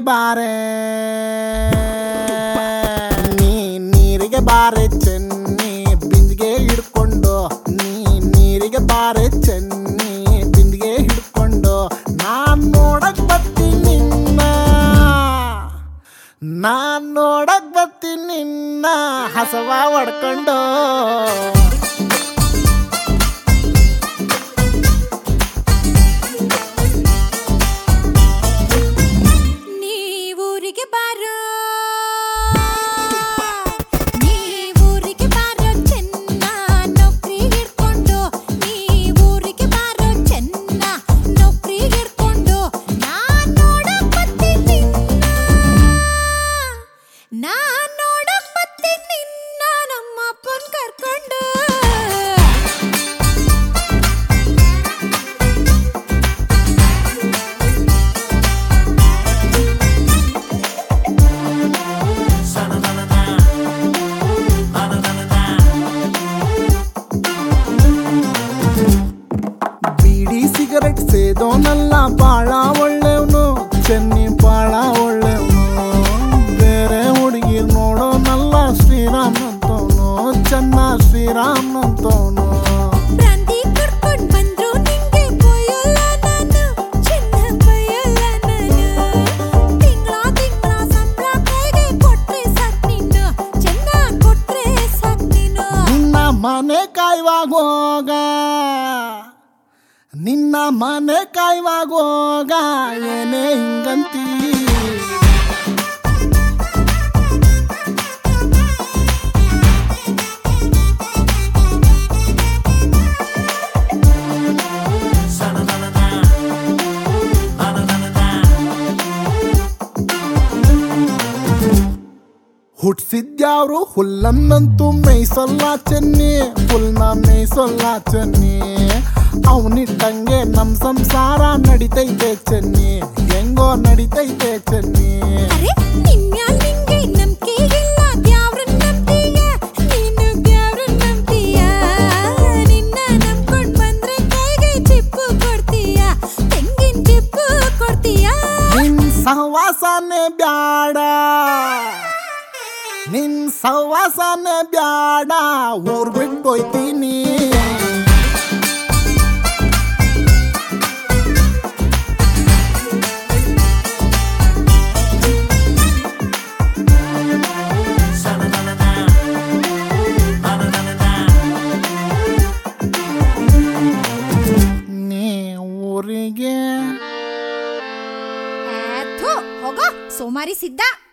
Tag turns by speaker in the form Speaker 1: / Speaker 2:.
Speaker 1: ಬಾರೆ ನೀ ನೀರಿಗೆ ಬಾರೆ ಚೆನ್ನಿ ಬಿಂದಿಗೆ ಹಿಡ್ಕೊಂಡು ನೀ ನೀರಿಗೆ ಬಾರೆ ಚೆನ್ನಿ ಬಿಂದಿಗೆ ಹಿಡ್ಕೊಂಡು ನಾನ್ ನೋಡಕ್ ಬರ್ತೀನಿ ನಿನ್ನ ನಾನ್ ನೋಡಕ್ ಬರ್ತೀನಿ ನಿನ್ನ ಹಸವ ಹೊಡ್ಕೊಂಡು
Speaker 2: ನೀವೂರಿಗೆ ಬಾರೋ ನೀವೂರಿಗೆ ಬಾರೋ ಚೆನ್ನ ನೌಕರಿ ಹಿಡ್ಕೊಂಡು ನೀವೂರಿಗೆ ಬಾರೋ ಚೆನ್ನ ನೌಕರಿ ಹಿಡ್ಕೊಂಡು ನಾನ್ ನೋಡಕ್ ಬರ್ತೀನಿ ನಿನ್ನ ನಾನ್ ನೋಡಕ್ ಬರ್ತೀನಿ ನಿನ್ನ ನಮ್ಮ ಅಪ್ಪನ್ ಕರ್ಕೊಂಡು
Speaker 1: ಬೀಡಿ ಸಿಗರೆಟ್ ಸೇದೋನಲ್ಲ ಬಾಳ ಒಳ್ಳೆವ್ನು ಚೆನ್ನಿ ಬಾಳ ಒಳ್ಳೆವ್ನು ಬೇರೆ ಹುಡುಗಿರ್ ನೋಡೋನಲ್ಲ ಶ್ರೀರಾಮ್ ಅಂತವನು ಚೆನ್ನ ಶ್ರೀರಾಮ್ ಅಂತವನು
Speaker 2: ಪ್ರಾಂತಿ ಕರ್ಕೊಂಡ್ ಬಂದ್ರು ನಿಂಗೆ ಕೊಯ್ಯಲ್ಲ ನಾನು ಚಿನ್ನ ಕೊಯ್ಯಲ್ಲ ನಾನು ತಿಂಗಳ ತಿಂಗಳ ಸಂಬಳ ಕೈಗೆ ಕೊಟ್ರೆ ಸಾಕ್ ನೀನು ಚೆನ್ನ ಕೊಟ್ರೆ ಸಾಕ್ ನೀನು
Speaker 1: ನಿನ್ನ ಮನೆ ಕಾಯುವಾಗೋಗ ನಿನ್ನ ಮನೆ ಕಾಯುವಾಗೋಗ ಏನೇ ಹಿಂಗಂತೀ ಹುಟ್ಸಿದ್ಯಾವ್ರು ಹುಲ್ಲನ್ನಂತೂ ಮೇಯ್ಸಲ್ಲ ಚೆನ್ನಿ ಹುಲ್ನ ಮೇಯ್ಸಲ್ಲ ಚೆನ್ನಿ ಅವನಿಟ್ಟಂಗೆ ನಮ್ ಸಂಸಾರ ನಡಿತೈತೆ ಚೆನ್ನಿ ಹೆಂಗೋ ನಡಿತೈತೆ ಚೆನ್ನಿ
Speaker 2: ಅರೆ ನಿನ್ಮ್ಯಾಲ್ ನಿಂಗೆ ನಂಬಿಕೆ ಇಲ್ಲ ದ್ಯಾವ್ರನ್ ನಂಬ್ತೀಯ ನೀನು ದ್ಯಾವ್ರನ್ ನಂಬ್ತೀಯ ನಿನ್ನ ನಂಬ್ಕೊಂಡ್ ಬಂದ್ರೆ ಕೈಗೆ ಚಿಪ್ಪು ಕೊಡ್ತೀಯ ತೆಂಗಿನ ಚಿಪ್ಪು ಕೊಡ್ತೀಯ
Speaker 1: ನಿನ್ ಸಹವಾಸನೆ ಬ್ಯಾಡ ನಿನ್ ಸಹವಾಸನೆ ಬ್ಯಾಡ ಊರ್ ಬಿಟ್ಟು ಹೋಯ್ತೀನಿ ನೀ ಊರಿಗೆ
Speaker 2: ಥು, ಹೋಗೋ ಸೋಮಾರಿ ಸಿದ್ಧ